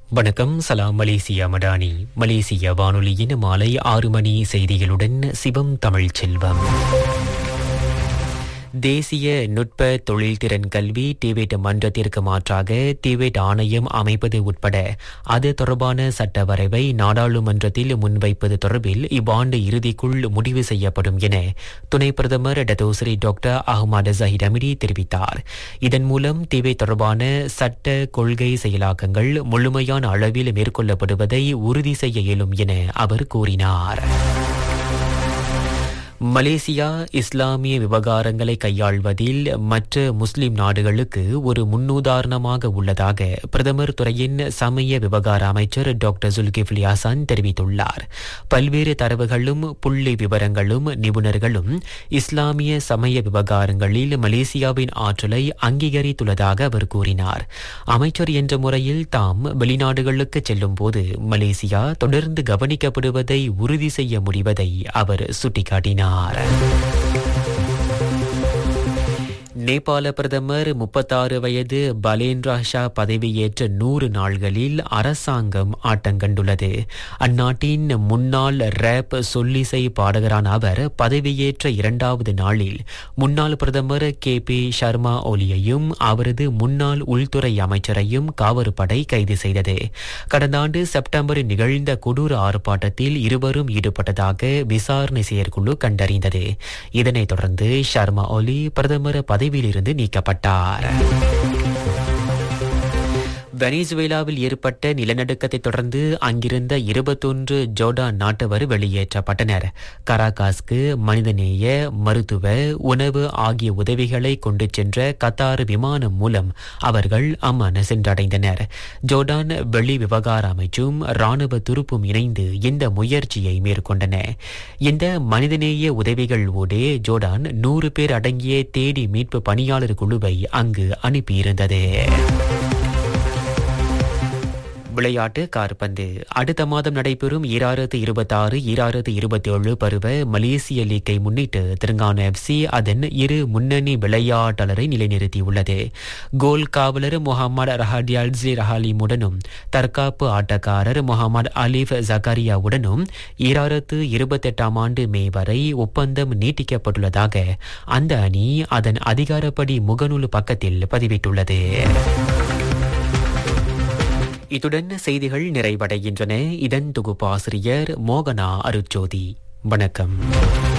வணக்கம் சலாம் மலேசியா மடானி மலேசிய வானொலியின் மாலை ஆறு மணி செய்திகளுடன் சிவம் தமிழ் செல்வம் தேசிய நுட்ப தொழில்திறன் கல்வி டிவேட் மன்றத்திற்கு மாற்றாக டிவேட் ஆணையம் அமைப்பது உட்பட அது தொடர்பான சட்ட வரைவை நாடாளுமன்றத்தில் முன்வைப்பது தொடர்பில் இவ்வாண்டு இறுதிக்குள் முடிவு செய்யப்படும் என துணை பிரதமர் Datuk Seri doctor Ahmad Zahid Hamidi தெரிவித்தார் இதன் மூலம் டிவேட் தொடர்பான சட்ட கொள்கை செயலாக்கங்கள் முழுமையான அளவில் மேற்கொள்ளப்படுவதை உறுதி செய்ய இயலும் என அவர் கூறினார் மலேசியா இஸ்லாமிய விவகாரங்களை கையாள்வதில் மற்ற முஸ்லிம் நாடுகளுக்கு ஒரு முன்னுதாரணமாக உள்ளதாக பிரதமர் துறையின் சமய விவகார அமைச்சர் டாக்டர் சுல்கிஃப்லி ஹசான் தெரிவித்துள்ளார் பல்வேறு தரவுகளும் புள்ளி விவரங்களும் நிபுணர்களும் இஸ்லாமிய சமய விவகாரங்களில் மலேசியாவின் ஆற்றலை அங்கீகரித்துள்ளதாக அவர் கூறினார் அமைச்சர் என்ற முறையில் தாம் வெளிநாடுகளுக்கு செல்லும் போது மலேசியா தொடர்ந்து கவனிக்கப்படுவதை உறுதி செய்ய முடிவதை அவர் சுட்டிக்காட்டினார் நேபாள பிரதமர் முப்பத்தாறு வயது பலேந்திரா ஷா பதவியேற்ற நூறு நாள்களில் அரசாங்கம் ஆட்டங்கண்டுள்ளது அந்நாட்டின் முன்னாள் ரேப் சொல்லிசை பாடகரான அவர் பதவியேற்ற இரண்டாவது நாளில் முன்னாள் பிரதமர் கே பி சர்மா ஒலியையும் அவரது முன்னாள் உள்துறை அமைச்சரையும் காவற்படை கைது செய்தது கடந்த ஆண்டு செப்டம்பரில் நிகழ்ந்த கொடூர ஆர்ப்பாட்டத்தில் இருவரும் ஈடுபட்டதாக விசாரணை செயற்குழு கண்டறிந்தது இதனைத் தொடர்ந்து சர்மா ஒலி பிரதமர் பதவியிலிருந்து நீக்கப்பட்டார் வெனிசுவேலாவில் ஏற்பட்ட நிலநடுக்கத்தை தொடர்ந்து அங்கிருந்த இருபத்தொன்று ஜோர்டான் நாட்டவர் வெளியேற்றப்பட்டனர் கராகாஸ்க்கு மனிதநேய மருத்துவ உணவு ஆகிய உதவிகளை கொண்டு சென்ற கத்தார் விமானம் மூலம் அவர்கள் அம்மான சென்றடைந்தனர் ஜோர்டான் வெளி விவகார அமைச்சும் ராணுவ துருப்பும் இணைந்து இந்த முயற்சியை மேற்கொண்டன இந்த மனிதநேய உதவிகள் ஊடே ஜோர்டான் நூறு பேர் அடங்கிய தேடி மீட்பு பணியாளர் குழுவை அங்கு அனுப்பியிருந்தது விளையாட்டு கார்பந்து அடுத்த மாதம் நடைபெறும் ஈராயிரத்து இருபத்தாறு ஈராயிரத்து இருபத்தி ஏழு பருவ மலேசிய லீக்கை முன்னிட்டு தெலுங்கானா எஃப்சி அதன் இரு முன்னணி விளையாட்டாளரை நிலைநிறுத்தியுள்ளது கோல் காவலர் முகமது ரஹாடியால்சி ரஹாலிமுடனும் தற்காப்பு ஆட்டக்காரர் முகமது அலிஃப் ஜகாரியாவுடனும் ஈராயிரத்து இருபத்தெட்டாம் ஆண்டு மே வரை ஒப்பந்தம் நீட்டிக்கப்பட்டுள்ளதாக அந்த அணி அதன் அதிகாரப்படி முகநூல் பக்கத்தில் பதிவிட்டுள்ளது இத்துடன் செய்திகள் நிறைவடைகின்றன இதன் தொகுப்பாசிரியர் மோகனா அருட்ஜோதி வணக்கம்